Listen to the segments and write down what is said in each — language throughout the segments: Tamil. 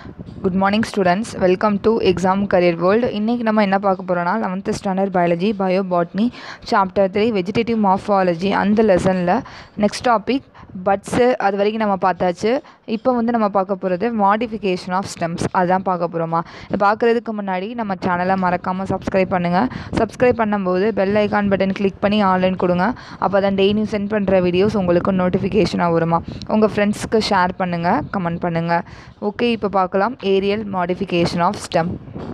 Good morning students welcome to exam career world இன்றைக்கி நம்ம என்ன பார்க்க போகிறோம்னா eleventh standard biology bio botany chapter three vegetative morphology அந்த லெசனில் நெக்ஸ்ட் டாபிக் பட்ஸு அது வரைக்கும் நம்ம பார்த்தாச்சு இப்போ வந்து நம்ம பார்க்க போகிறது மாடிஃபிகேஷன் ஆஃப் ஸ்டெம்ஸ் அதுதான் பார்க்க போகிறோமா இது பார்க்குறதுக்கு முன்னாடி நம்ம சேனலை மறக்காமல் சப்ஸ்கிரைப் பண்ணுங்கள் சப்ஸ்கிரைப் பண்ணும்போது பெல் ஐக்கான் பட்டன் கிளிக் பண்ணி ஆன்லைன் கொடுங்க அப்போ தான் டெய்லியும் சென்ட் பண்ணுற வீடியோஸ் உங்களுக்கு நோட்டிஃபிகேஷனாக வருமா உங்கள் ஃப்ரெண்ட்ஸ்க்கு ஷேர் பண்ணுங்கள் கமெண்ட் பண்ணுங்கள் ஓகே இப்போ பார்க்கலாம் ஏரியல் மாடிஃபிகேஷன் ஆஃப் ஸ்டெம்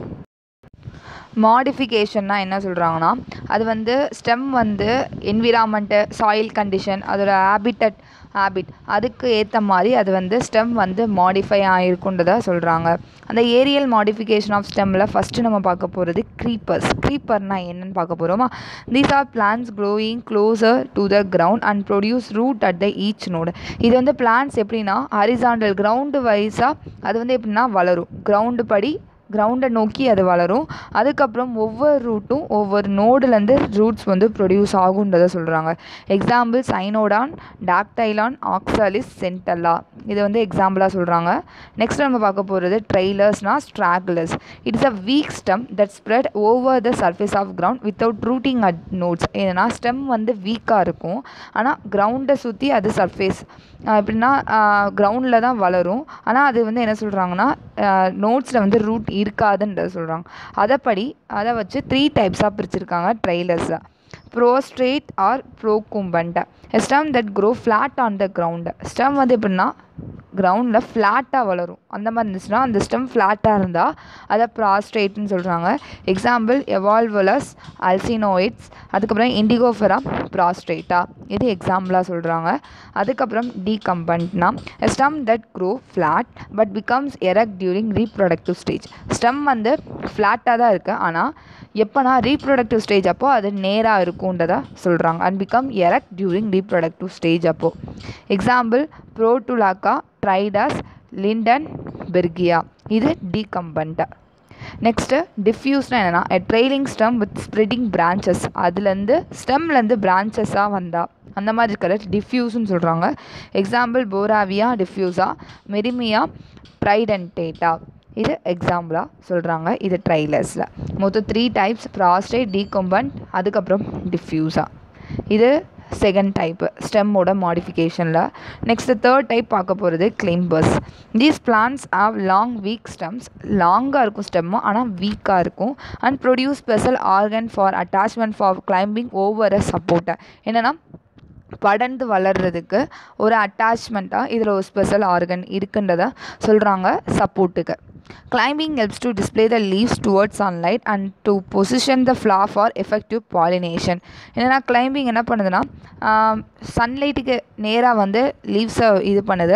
மாடிஃபிகேஷன்னா என்ன சொல்கிறாங்கன்னா அது வந்து ஸ்டெம் வந்து என்விரான்மெண்ட்டு சாயில் கண்டிஷன் அதோட ஹேபிட்டட் ஹேபிட் அதுக்கு ஏற்ற மாதிரி அது வந்து ஸ்டெம் வந்து மாடிஃபை ஆகிருக்குன்றத சொல்கிறாங்க அந்த ஏரியல் மாடிஃபிகேஷன் ஆஃப் ஸ்டெம்மில் ஃபஸ்ட்டு நம்ம பார்க்க போகிறது க்ரீப்பர்ஸ் க்ரீப்பர்னால் என்னென்னு பார்க்க போகிறோமா these are plants growing closer to the ground and produce root at the each node இது வந்து பிளான்ஸ் எப்படின்னா ஹரிசாண்டல் கிரவுண்டு வைஸாக அது வந்து எப்படின்னா வளரும் கிரவுண்டு படி கிரவுண்டை நோக்கி அது வளரும் அதுக்கப்புறம் ஒவ்வொரு ரூட்டும் ஒவ்வொரு நோடுலேருந்து ரூட்ஸ் வந்து ப்ரொடியூஸ் ஆகுன்றதை சொல்கிறாங்க எக்ஸாம்பிள் சைனோடான் டாக்டைலான் ஆக்சாலிஸ் சென்டல்லா இது வந்து எக்ஸாம்பிளாக சொல்கிறாங்க நெக்ஸ்ட் நம்ம பார்க்க போகிறது ட்ரெய்லர்ஸ்னால் stragglers it's a weak stem that spread over the surface of ground without rooting at nodes ஏன்னா ஸ்டெம் வந்து வீக்காக இருக்கும் ஆனால் கிரவுண்டை சுற்றி அது சர்ஃபேஸ் எப்படின்னா கிரவுண்டில் தான் வளரும் ஆனால் அது வந்து என்ன சொல்கிறாங்கன்னா நோட்ஸில் வந்து ரூட் இருக்காதுன்றத சொல்கிறாங்க அதைப்படி அதை வச்சு த்ரீ டைப்ஸாக பிரிச்சிருக்காங்க ட்ரெய்லர்ஸை prostrate or procumbent stem that grow flat on the ground stem வந்து எப்படின்னா கிரவுண்டில் ஃப்ளாட்டாக வளரும் அந்த மாதிரி இருந்துச்சுன்னா அந்த ஸ்டெம் ஃப்ளாட்டாக இருந்தால் அதை ப்ராஸ்ட்ரேட்னு சொல்கிறாங்க எக்ஸாம்பிள் எவால்வலஸ் அல்சினோயிட்ஸ் அதுக்கப்புறம் இண்டிகோஃபெரா ப்ராஸ்ட்ரேட்டா இது எக்ஸாம்பிளாக சொல்கிறாங்க அதுக்கப்புறம் டீகம்பண்ட்னா stem that grow flat but becomes erect during reproductive stage stem வந்து ஃப்ளாட்டாக தான் இருக்குது ஆனால் எப்போனா ரீப்ரொடக்டிவ் ஸ்டேஜ் அப்போது அது நேராக இருக்குன்றத சொல்கிறாங்க and become erect during reproductive stage அப்போது example Portulaca Tridax Lindenbergia இது டீகம்பண்ட்டு நெக்ஸ்ட்டு டிஃப்யூஸ்னால் என்னென்னா a trailing stem with spreading branches அதுலேருந்து ஸ்டெம்லேருந்து பிரான்ச்சஸாக வந்தால் அந்த மாதிரி இருக்கிற டிஃப்யூஸ்னு சொல்கிறாங்க எக்ஸாம்பிள் போராவியா டிஃப்யூஸா மெரிமியா ப்ரைடன்டேட்டா இது எக்ஸாம்பிளாக சொல்கிறாங்க இது ட்ரைலர்ஸில் மொத்தம் த்ரீ டைப்ஸ் ப்ராஸ்டேட் டீகம்பண்ட் அதுக்கப்புறம் டிஃப்யூஸா இது செகண்ட் டைப்பு ஸ்டெம்மோட மாடிஃபிகேஷனில் நெக்ஸ்ட் தேர்ட் டைப் பார்க்க போகிறது climbers these plants have long weak stems லாங்காக இருக்கும் ஸ்டெம்மும் ஆனால் வீக்காக இருக்கும் and produce special organ for attachment for climbing over a சப்போர்ட்டை என்னென்னா படர்ந்து வளர்கிறதுக்கு ஒரு அட்டாச்மெண்ட்டாக இதில் ஒரு ஸ்பெஷல் ஆர்கன் இருக்குன்றத சொல்கிறாங்க சப்போர்ட்டுக்கு climbing helps to display the leaves towards sunlight and to position the flower for effective pollination என்னென்னா கிளைம்பிங் என்ன பண்ணுதுன்னா சன்லைட்டுக்கு நேராக வந்து லீவ்ஸை இது பண்ணுது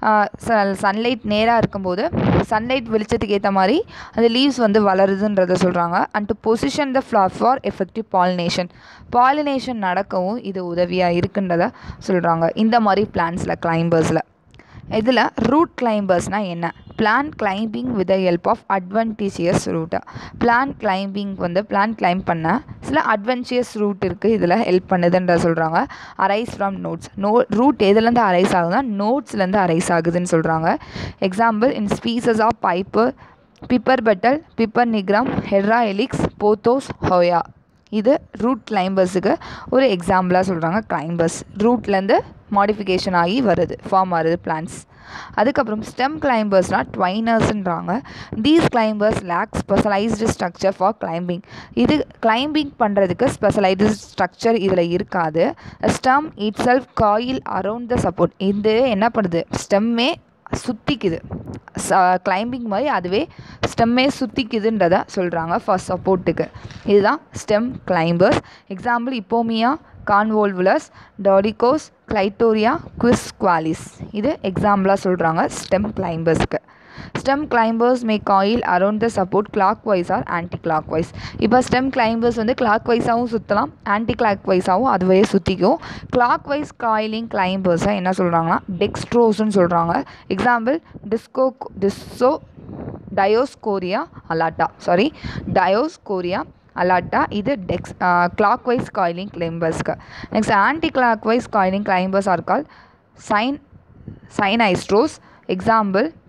சன்லைட் நேராக இருக்கும்போது சன்லைட் வெளிச்சத்துக்கு ஏற்ற மாதிரி அந்த லீவ்ஸ் வந்து வளருதுன்றத சொல்கிறாங்க and to position the flower for effective pollination pollination நடக்கவும் இது உதவியாக இருக்குன்றத சொல்கிறாங்க இந்த மாதிரி பிளான்ஸில் கிளைம்பர்ஸில் இதில் ரூட் கிளைம்பர்ஸ்னால் என்ன plant climbing with the help of adventitious root plant climbing வந்து பிளான் கிளைம் பண்ண சில அட்வென்ச்சியஸ் ரூட் இருக்குது இதில் ஹெல்ப் பண்ணுதுன்ற சொல்கிறாங்க arise from nodes no root எதுலேருந்து அரைஸ் ஆகுதுன்னா நோட்ஸ்லேருந்து அரைஸ் ஆகுதுன்னு சொல்கிறாங்க example in species of Piper Piper betel Piper nigrum Hedera helix Pothos Hoya இது ரூட் கிளைம்பர்ஸுக்கு ஒரு எக்ஸாம்பிளாக சொல்கிறாங்க கிளைம்பர்ஸ் ரூட்லேருந்து மாடிஃபிகேஷன் ஆகி வருது ஃபார்ம் ஆகுது பிளான்ஸ் அதுக்கப்புறம் ஸ்டெம் கிளைம்பர்ஸ்னால் ட்வைனர்ஸ்ன்றாங்க these climbers lack specialised structure for climbing இது கிளைம்பிங் பண்ணுறதுக்கு ஸ்பெஷலைஸ்டு ஸ்ட்ரக்சர் இதில் இருக்காது stem itself coil around the support இது என்ன பண்ணுது ஸ்டெம்மே சுற்றிக்குது ச கிளைம்பிங் மாதிரி அதுவே ஸ்டெம்மே சுற்றிக்குதுன்றத சொல்கிறாங்க ஃபார் சப்போர்ட்டுக்கு இதுதான் stem climbers example Ipomoea Convolvulus டாடிகோஸ் கிளைட்டோரியா குவிஸ் குவாலிஸ் இது எக்ஸாம்பிளாக சொல்கிறாங்க ஸ்டெம் கிளைம்பர்ஸ்க்கு stem climbers may coil around the support clockwise or anticlockwise இப்போ ஸ்டெம் கிளைம்பர்ஸ் வந்து கிளாக் வைஸாகவும் சுற்றலாம் ஆன்டி கிளாக் வைஸாகவும் அதுவே சுற்றிக்கும் கிளாக் வைஸ் காயிலிங் கிளைம்பர்ஸை என்ன சொல்கிறாங்கன்னா டெக்ஸ்ட்ரோஸ்ன்னு சொல்கிறாங்க எக்ஸாம்பிள் டிஸ்கோ டிஸ்ஸோ Dioscorea alata sorry Dioscorea alata இது டெக்ஸ் கிளாக் வைஸ் காயிலிங் கிளைம்பர்ஸ்க்கு next clock wise coiling climbers are called சைன் சைனைஸ்ட்ரோஸ் எக்ஸாம்பிள்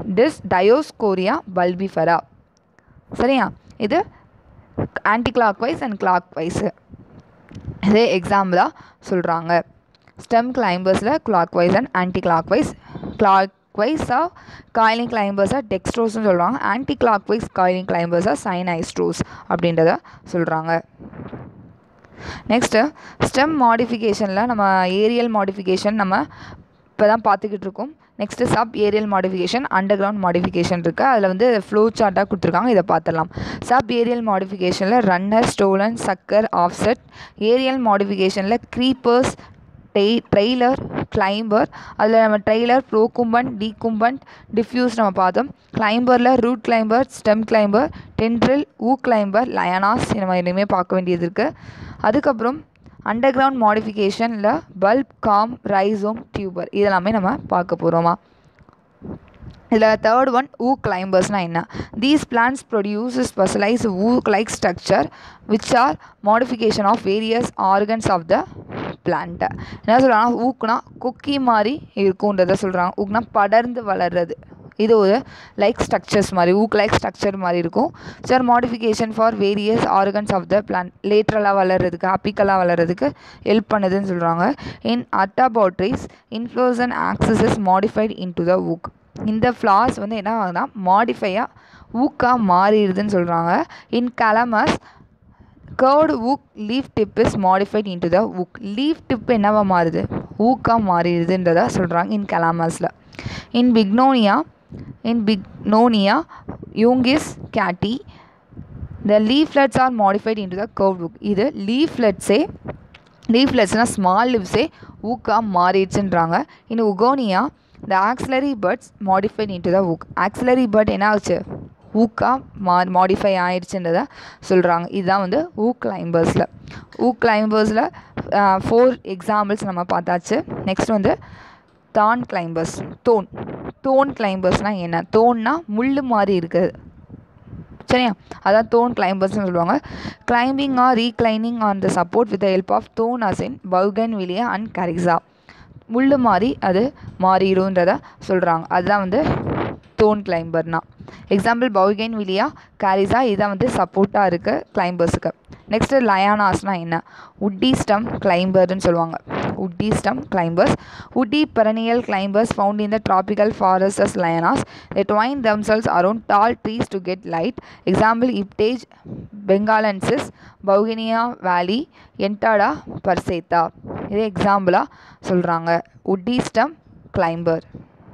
டிஸ் டயோஸ்கோரியா பல்பிஃபரா சரியா இது clock wise and clockwise இதே எக்ஸாம்பிளாக சொல்கிறாங்க ஸ்டெம் கிளைம்பர்ஸில் clock wise and anticlockwise கிளாக் வைஸாக காயிலிங் கிளைம்பர்ஸாக டெக்ஸ்ட்ரோஸ்னு சொல்கிறாங்க ஆன்டி கிளாக் வைஸ் காயிலிங் கிளைம்பர்ஸாக சைனைஸ்ட்ரோஸ் அப்படின்றத சொல்கிறாங்க நெக்ஸ்ட்டு ஸ்டெம் மாடிஃபிகேஷனில் நம்ம ஏரியல் மாடிஃபிகேஷன் நம்ம இப்போ தான் பார்த்துக்கிட்டு இருக்கோம் next sub aerial modification underground modification இருக்குது அதில் வந்து ஃப்ளோ சார்ட்டாக கொடுத்துருக்காங்க இதை பார்த்துடலாம் சப் ஏரியல் மாடிஃபிகேஷனில் runner stolon sucker offset aerial மாடிஃபிகேஷனில் க்ரீப்பர்ஸ் டெய் ட்ரெய்லர் கிளைம்பர் அதில் நம்ம ட்ரெய்லர் ப்ரோகும்பன் டீகும்பன் டிஃப்யூஸ் நம்ம பார்த்தோம் கிளைம்பரில் root climber stem climber tendril hook climber lianas நம்ம இனிமேல் பார்க்க வேண்டியது இருக்குது அதுக்கப்புறம் அண்டர் கிரவுண்ட் மாடிஃபிகேஷனில் பல்ப் காம் ரைசோம் டியூபர் இதெல்லாமே நம்ம பார்க்க போகிறோமா இதில் தேர்ட் ஒன் ஊ கிளைம்பர்ஸ்னால் என்ன these plants produce specialise hook like structure which are modification of various organs of the பிளான்ட்டை என்ன சொல்கிறாங்கன்னா ஊக்குனா குக்கி மாதிரி இருக்குன்றத சொல்கிறாங்க ஊக்குனா படர்ந்து வளர்றது இது ஒரு லைக் ஸ்ட்ரக்சர்ஸ் மாதிரி ஊக் லைக் ஸ்ட்ரக்சர் மாதிரி இருக்கும் சார் modification for various organs of the plant லேட்ரலாக வளர்கிறதுக்கு அப்பிக்கலாக வளர்கிறதுக்கு ஹெல்ப் பண்ணுதுன்னு சொல்கிறாங்க in Artabotrys inflorescence axis is modified into the hook இந்த ஃப்ளார்ஸ் வந்து என்ன ஆகுதுன்னா மாடிஃபையாக ஊக்காக மாறிடுதுன்னு சொல்கிறாங்க in Calamus curved hook leaf tip is modified into the hook leaf tip என்னவா மாறுது ஊக்காக மாறிடுதுன்றத சொல்கிறாங்க இன் கலாமஸில் in Bignonia in Bignonia unguis cati the leaflets are modified into the curve hook இது லீஃப்லெட்ஸே லீஃப்லெட்ஸ்னால் ஸ்மால் லிவ்ஸே ஊக்காக மாறிடுச்சுன்றாங்க in Hugonia the axillary buds modified into the hook axillary bud என்ன ஆச்சு ஊக்காக மா மாடிஃபை ஆயிடுச்சுன்றத சொல்கிறாங்க இதுதான் வந்து ஊ கிளைம்பர்ஸில் ஊ கிளைம்பர்ஸில் ஃபோர் எக்ஸாம்பிள்ஸ் நம்ம பார்த்தாச்சு நெக்ஸ்ட் வந்து தான் கிளைம்பர்ஸ் தோன் தோன் கிளைம்பர்ஸ்னால் என்ன தோன்னா முள் மாதிரி இருக்குது சரியா அதான் தோன் கிளைம்பர்ஸ்னு சொல்லுவாங்க climbing or reclining on the support with the help of thorn as in bougainvillea and carissa முள் மாதிரி அது மாறிடும்ன்றத சொல்கிறாங்க அதுதான் வந்து தோன் கிளைம்பர்னா எக்ஸாம்பிள் பவுகென் விலியா காரிசா இதான் வந்து சப்போர்ட்டாக இருக்குது கிளைம்பர்ஸுக்கு நெக்ஸ்ட்டு லயானாஸ்னால் என்ன உட்டி ஸ்டம் கிளைம்பர்னு சொல்லுவாங்க woody stem climbers woody perennial climbers found in the tropical forests lianas they twine themselves around tall trees to get light example iptage bengalensis bauhinia vahlii entada pursaetha இது எக்ஸாம்பிளாக சொல்கிறாங்க woody stem climber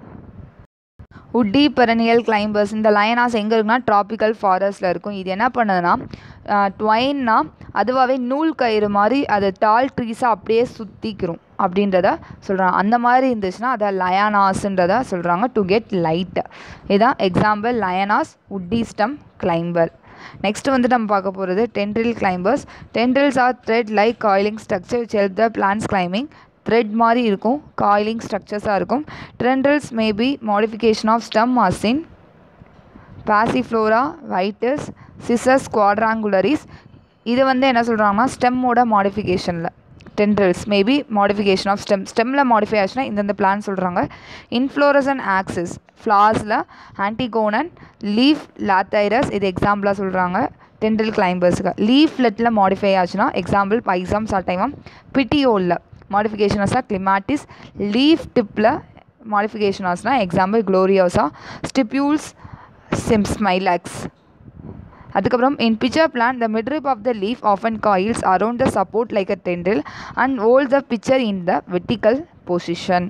woody perennial climbers இந்த லயனாஸ் எங்கே இருக்குன்னா ட்ராபிக்கல் ஃபாரஸ்ட்டில் இருக்கும் இது என்ன பண்ணுதுன்னா ட்வைன்னா அதுவாகவே நூல் கயிறு மாதிரி அது டால் ட்ரீஸை அப்படியே சுற்றிக்கிறோம் அப்படின்றத சொல்கிறாங்க அந்த மாதிரி இருந்துச்சுன்னா அதை லயனாஸ்ன்றத சொல்கிறாங்க டு கெட் லைட் இதுதான் example lianas woody stem climber next வந்து நம்ம பார்க்க போகிறது tendril climbers tendrils are thread like coiling structure which help the plants climbing thread மாதிரி இருக்கும் காயிலிங் ஸ்ட்ரக்சர்ஸாக இருக்கும் tendrils maybe modification of stem as in passiflora vitis cissus quadrangularis இது வந்து என்ன சொல்கிறாங்கன்னா ஸ்டெம்மோட மாடிஃபிகேஷனில் tendrils maybe modification of stem ஸ்டெம்மில் மாடிஃபை ஆச்சுன்னா இந்தந்த பிளான் சொல்கிறாங்க இன்ஃப்ளோரசன் ஆக்சிஸ் ஃப்ளார்ஸில் ஆன்டிகோனன் லீஃப் லாத்தைரஸ் இது எக்ஸாம்பிளாக சொல்கிறாங்க டென்ட்ரல் கிளைம்பர்ஸுக்கு லீஃப்லெட்டில் மாடிஃபை ஆச்சுன்னா எக்ஸாம்பிள் பைசம் சாட்டைமம் பிட்டியோலில் மாடிஃபிகேஷன் ஆச்சுன்னா கிளிமாட்டிஸ் லீஃப் டிப்பில் மாடிஃபிகேஷன் ஆச்சுன்னா எக்ஸாம்பிள் க்ளோரியோசா ஸ்டிப்யூல்ஸ் சிம் ஸ்மைலாக்ஸ் அதுக்கப்புறம் in picture plant the midrib of the leaf often coils around the support like a tendril and hold the picture in the vertical position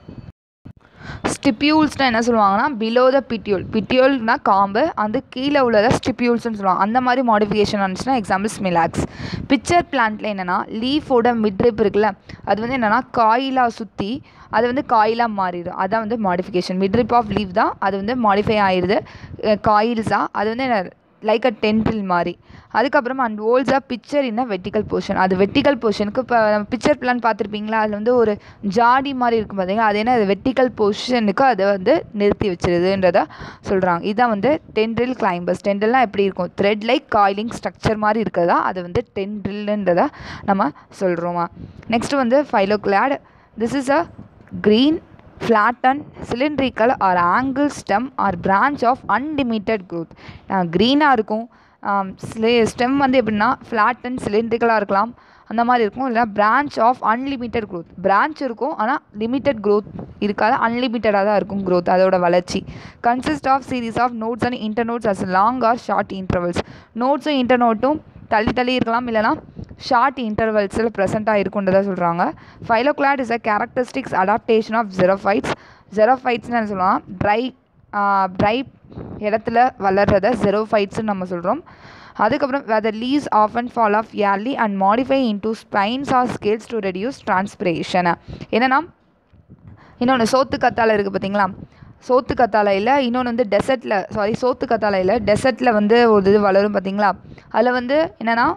ஸ்டிப்யூல்ஸ்னால் என்ன சொல்லுவாங்கன்னா பிலோ த பிட்டியோல் பிட்டியோல்னா காம்பு அந்த கீழே உள்ளதை ஸ்டிப்யூல்ஸ்னு சொல்லுவாங்க அந்த மாதிரி மாடிஃபிகேஷன் வந்துச்சுன்னா எக்ஸாம்பிள் ஸ்மிலாக்ஸ் பிக்சர் பிளான்ட்டில் என்னென்னா லீஃபோட மிட்ரிப் இருக்குல்ல அது வந்து என்னென்னா காயிலாக சுற்றி அது வந்து காயிலாக மாறிடும் அதான் வந்து மாடிஃபிகேஷன் மிட்ரிப் ஆஃப் லீவ் தான் அது வந்து மாடிஃபை ஆயிடுது காயில்ஸாக அது வந்து என்ன லைக் அ டென்டில் மாதிரி அதுக்கப்புறமா and holds a picture in a vertical portion அது வெர்டிக்கல் போர்ஷனுக்கு இப்போ நம்ம பிக்சர் பிளான் பார்த்துருப்பீங்களா அதில் வந்து ஒரு ஜாடி மாதிரி இருக்கும் பார்த்தீங்களா அது என்ன அது வெர்டிக்கல் பொசிஷனுக்கு அதை வந்து நிறுத்தி வச்சிருதுன்றத சொல்கிறாங்க இதான் வந்து டென்ட்ரில் கிளைம்பர்ஸ் டென்ட்ரில்னால் எப்படி இருக்கும் த்ரெட் லைக் காயிலிங் ஸ்ட்ரக்சர் மாதிரி இருக்கிறதா அது வந்து டென்ட்ரில்ன்றத நம்ம சொல்கிறோமா நெக்ஸ்ட் வந்து phylloclade this is a green flattened cylindrical or angle stem or branch of unlimited growth க்ரீனாக இருக்கும் ஸ்டெம் வந்து எப்படின்னா ஃப்ளாட்டன் சிலிண்ட்ரிக்கலாக இருக்கலாம் அந்த மாதிரி இருக்கும் இல்லைனா branch of unlimited growth branch இருக்கும் ஆனால் லிமிட்டெட் க்ரோத் இருக்காது அன்லிமிட்டடாக தான் இருக்கும் க்ரோத் அதோட வளர்ச்சி consist of series of nodes and internodes as long or short intervals நோட்ஸும் இன்டர்நோட்டும் தள்ளி தள்ளி இருக்கலாம் இல்லைனா ஷார்ட் இன்டர்வல்ஸில் ப்ரெசென்ட்டாக இருக்குன்றதை சொல்கிறாங்க phylloclade is a characteristics adaptation of xerophytes ஜெரோஃபைட்ஸ்னு என்ன சொல்லலாம் ட்ரை ட்ரை இடத்துல வளர்றத ஜெரோஃபைட்ஸ்னு நம்ம சொல்கிறோம் அதுக்கப்புறம் whether leaves often fall off early and modify into spines or scales to reduce transpiration என்னென்னா இன்னொன்று சோத்து கத்தாழை இருக்குது பார்த்தீங்களா சோத்து கத்தாழையில் இன்னொன்று வந்து டெசர்ட்டில் சாரி சோத்து கத்தாழையில் டெசர்ட்டில் வந்து ஒரு இது வளரும் பார்த்தீங்களா அதில் வந்து என்னென்னா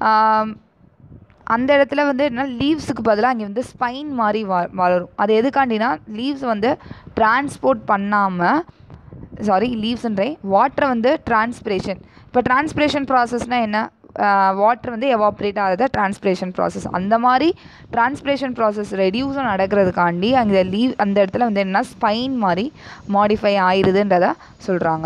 அந்த இடத்துல வந்து என்ன லீவ்ஸுக்கு பதிலாக அங்கே வந்து ஸ்பைன் மாதிரி வ வளரும் அது எதுக்காண்டினா லீவ்ஸ் வந்து டிரான்ஸ்போர்ட் பண்ணாமல் சாரி லீவ்ஸ்ன்றேன் வாட்டரை வந்து டிரான்ஸ்பிரேஷன் இப்போ டிரான்ஸ்பிரேஷன் ப்ராசஸ்னால் என்ன வாட்டர் வந்து எவாப்ரேட் ஆகிறத டிரான்ஸ்பிரேஷன் ப்ராசஸ் அந்த மாதிரி டிரான்ஸ்பிரேஷன் ப்ராசஸ் ரெடியூஸும் நடக்கிறதுக்காண்டி அங்கே லீவ் அந்த இடத்துல வந்து என்ன ஸ்பைன் மாதிரி மாடிஃபை ஆயிடுதுன்றத சொல்கிறாங்க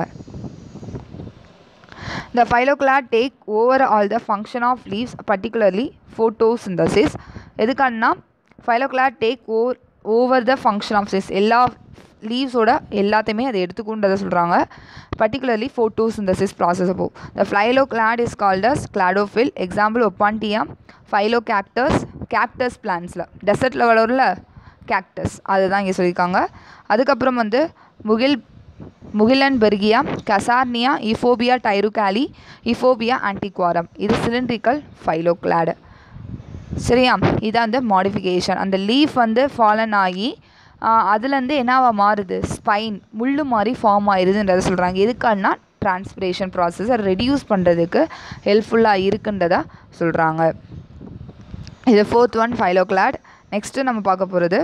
The phylloclad take over all the function of leaves, particularly photosynthesis. எதுக்கான்னா phylloclad take over over the function of this எல்லா லீவ்ஸோட எல்லாத்தையுமே அதை எடுத்துக்கொண்டதை சொல்கிறாங்க பர்டிகுலர்லி ஃபோட்டோசிந்தசிஸ் ப்ராசஸ் அப்போ the phylloclade is called as cladophyll example opuntia phyllocactus cactus பிளான்ஸில் டெசர்ட்டில் வளரும்ல கேக்டஸ் அதுதான் இங்கே சொல்லியிருக்காங்க அதுக்கப்புறம் வந்து முகில் முகிலன் பெர்கியா கசார்னியா இஃபோபியா டைருகாலி இஃபோபியா ஆன்டிக்வாரம் இது சிலிண்ட்ரிக்கல் ஃபைலோக்ளாடு சரியா இதான் வந்து மாடிஃபிகேஷன் அந்த லீஃப் வந்து ஃபாலன் ஆகி அதுலேருந்து என்னவா மாறுது ஸ்பைன் முள்ளு மாதிரி ஃபார்ம் ஆயிடுதுன்றதை சொல்கிறாங்க எதுக்கான்னா டிரான்ஸ்பிரேஷன் ப்ராசஸை ரெடியூஸ் பண்ணுறதுக்கு ஹெல்ப்ஃபுல்லாக இருக்குன்றதா சொல்கிறாங்க இது ஃபோர்த் ஒன் ஃபைலோக்ளாட் நெக்ஸ்ட்டு நம்ம பார்க்க போகிறது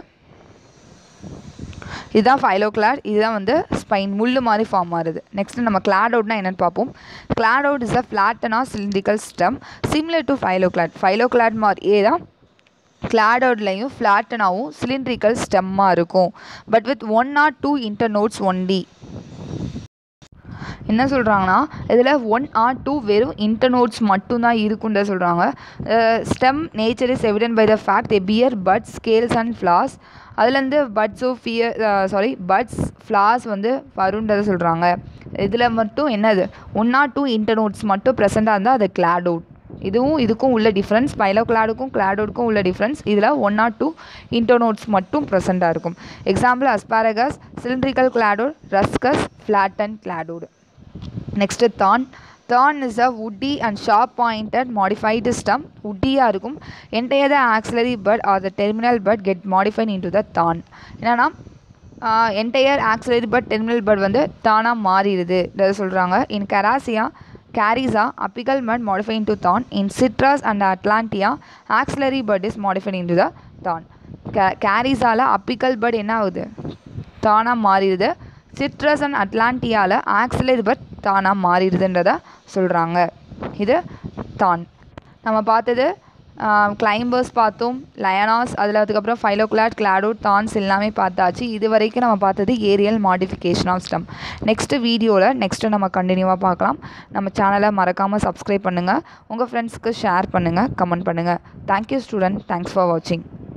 இதுதான் ஃபைலோக்ளாட் இதுதான் வந்து ஸ்பைன் முள்ளு மாதிரி ஃபார்ம் ஆகுது நெக்ஸ்ட் நம்ம கிளாடவுட்னா என்னென்னு பார்ப்போம் cladode is a flattened cylindrical stem similar to phylloclade phylloclade மாதிரியே தான் கிளாடவுட்லேயும் ஃப்ளாட்டனாகவும் சிலிண்ட்ரிக்கல் ஸ்டெம்மாக இருக்கும் but with one or two internodes only என்ன சொல்கிறாங்கன்னா இதில் ஒன் ஆர் டூ வெறும் இன்டர்நோட்ஸ் மட்டும்தான் இருக்குன்ற சொல்கிறாங்க stem nature is evident by the fact a bear buds scales and flowers அதுலேருந்து பட்ஸோ ஃபியர் சாரி பட்ஸ் ஃப்ளாஸ் வந்து வருன்றதை சொல்கிறாங்க இதில் மட்டும் என்னது ஒன் ஆர் டூ இன்டர்நோட்ஸ் மட்டும் ப்ரெசென்ட்டாக இருந்தால் அது கிளாடவுட் இதுவும் இதுக்கும் உள்ள டிஃப்ரென்ஸ் பைலோ கிளாடுக்கும் கிளாடோடுக்கும் உள்ள டிஃப்ரென்ஸ் இதில் ஒன் ஆர் டூ இன்டர்நோட்ஸ் மட்டும் ப்ரெசென்ட்டாக இருக்கும் example asparagus cylindrical cladode ruscus flatten cladode next தான் thorn is a woody and sharp pointed modified stem வுட்டியாக இருக்கும் entire the axillary bud or the terminal bud get modified into the thorn என்னென்னா entire axillary bud terminal bud வந்து தானாக மாறிடுது சொல்கிறாங்க இன் கராசியா கேரிஸா அப்பிகல் மட் modify into thorn in citrus and atalantia axillary bud is modified into the thorn கே கேரிஸால் அப்பிக்கல் பட் என்ன ஆகுது தானாக மாறிடுது சிட்ரஸ் அண்ட் அட்லாண்டியாவில் ஆக்சிலரி பட் தானாக மாறிடுதுன்றத சொல்கிறாங்க இது தான் நம்ம பார்த்தது கிளைம்பர்ஸ் பார்த்தோம் லயனாஸ் அதில் அதுக்கப்புறம் ஃபைலோக்ளாட் கிளாடோட் தான்ஸ் எல்லாமே பார்த்தாச்சு இது வரைக்கும் நம்ம பார்த்தது aerial modification of stem next வீடியோவில் நெக்ஸ்ட்டு நம்ம கண்டினியூவாக பார்க்கலாம் நம்ம சேனலை மறக்காமல் சப்ஸ்கிரைப் பண்ணுங்கள் உங்கள் ஃப்ரெண்ட்ஸ்க்கு ஷேர் பண்ணுங்கள் கமெண்ட் பண்ணுங்கள் தேங்க்யூ ஸ்டூடெண்ட் தேங்க்ஸ் ஃபார் வாட்சிங்